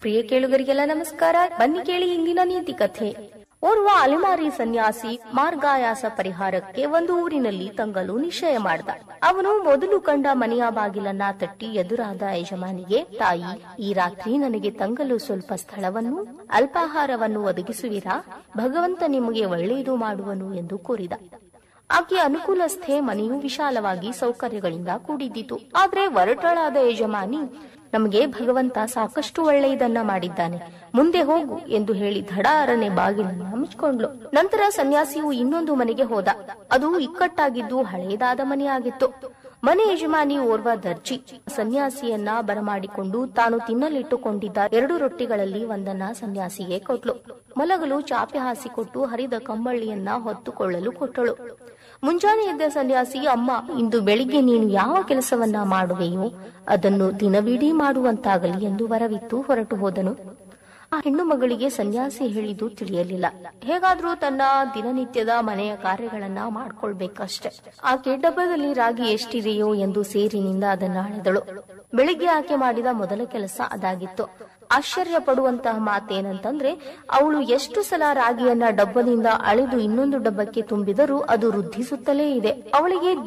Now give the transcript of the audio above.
ಪ್ರಿಯ ಕೇಳುಗರಿಗೆಲ್ಲ ನಮಸ್ಕಾರ ಬನ್ನಿ ಕೇಳಿ ಇಂದಿನ ನೀತಿ ಕಥೆ ಓರ್ವ ಅಲೆಮಾರಿ ಸನ್ಯಾಸಿ ಮಾರ್ಗಾಯಾಸ ಪರಿಹಾರಕ್ಕೆ ಒಂದು ಊರಿನಲ್ಲಿ ತಂಗಲು ನಿಶ್ಚಯ ಮಾಡಿದ ಅವನು ಮೊದಲು ಕಂಡ ಮನೆಯ ಬಾಗಿಲನ್ನ ತಟ್ಟಿ ಎದುರಾದ ಯಜಮಾನಿಗೆ ತಾಯಿ ಈ ರಾತ್ರಿ ನನಗೆ ತಂಗಲು ಸ್ವಲ್ಪ ಸ್ಥಳವನ್ನು ಅಲ್ಪಾಹಾರವನ್ನು ಒದಗಿಸುವಿರಾ ಭಗವಂತ ನಿಮಗೆ ಒಳ್ಳೆಯದು ಮಾಡುವನು ಎಂದು ಕೋರಿದ ಆಕೆ ಅನುಕೂಲಸ್ಥೆ ಮನೆಯು ವಿಶಾಲವಾಗಿ ಸೌಕರ್ಯಗಳಿಂದ ಕೂಡಿದ್ದಿತು ಆದ್ರೆ ಒರಟಳಾದ ಯಜಮಾನಿ ನಮಗೆ ಭಗವಂತ ಸಾಕಷ್ಟು ಒಳ್ಳೆಯದನ್ನ ಮಾಡಿದ್ದಾನೆ ಮುಂದೆ ಹೋಗು ಎಂದು ಹೇಳಿ ಧಡಾರನೆ ಬಾಗಿಲನ್ನ ಮುಚ್ಕೊಂಡ್ಲು ನಂತರ ಸನ್ಯಾಸಿಯು ಇನ್ನೊಂದು ಮನೆಗೆ ಹೋದ ಅದು ಇಕ್ಕಟ್ಟಾಗಿದ್ದು ಹಳೆಯದಾದ ಮನೆಯಾಗಿತ್ತು ಮನೆ ಯಜಮಾನಿ ಓರ್ವ ದರ್ಜಿ ಸನ್ಯಾಸಿಯನ್ನ ಬರಮಾಡಿಕೊಂಡು ತಾನು ತಿನ್ನಲಿಟ್ಟುಕೊಂಡಿದ್ದ ಎರಡು ರೊಟ್ಟಿಗಳಲ್ಲಿ ಒಂದನ್ನ ಸನ್ಯಾಸಿಗೆ ಕೊಟ್ಲು ಮಲಗಲು ಚಾಪೆ ಹಾಸಿಕೊಟ್ಟು ಹರಿದ ಕಂಬಳಿಯನ್ನ ಹೊತ್ತುಕೊಳ್ಳಲು ಕೊಟ್ಟಳು ಮುಂಜಾನೆ ಎದ್ದ ಸನ್ಯಾಸಿ ಅಮ್ಮ ಇಂದು ಬೆಳಿಗ್ಗೆ ನೀನು ಯಾವ ಕೆಲಸವನ್ನ ಮಾಡುವೆಯೋ ಅದನ್ನು ದಿನವಿಡೀ ಮಾಡುವಂತಾಗಲಿ ಎಂದು ವರವಿತ್ತು ಹೊರಟು ಹೋದನು ಆ ಹೆಣ್ಣು ಮಗಳಿಗೆ ಸನ್ಯಾಸಿ ಹೇಳಿದ್ದು ತಿಳಿಯಲಿಲ್ಲ ಹೇಗಾದ್ರೂ ತನ್ನ ದಿನನಿತ್ಯದ ಮನೆಯ ಕಾರ್ಯಗಳನ್ನ ಮಾಡ್ಕೊಳ್ಬೇಕಷ್ಟೆ ಆಕೆ ಡಬ್ಬದಲ್ಲಿ ರಾಗಿ ಎಷ್ಟಿದೆಯೋ ಎಂದು ಸೇರಿನಿಂದ ಅದನ್ನ ಅಳೆದಳು ಬೆಳಿಗ್ಗೆ ಆಕೆ ಮಾಡಿದ ಮೊದಲ ಕೆಲಸ ಅದಾಗಿತ್ತು ಆಶ್ಚರ್ಯ ಪಡುವಂತಹ ಮಾತೇನಂತಂದ್ರೆ ಅವಳು ಎಷ್ಟು ಸಲ ರಾಗಿಯನ್ನ ಡಬ್ಬದಿಂದ ಅಳೆದು ಇನ್ನೊಂದು ಡಬ್ಬಕ್ಕೆ ತುಂಬಿದರೂ ಅದು ವೃದ್ಧಿಸುತ್ತಲೇ ಇದೆ ಅವಳಿಗೆ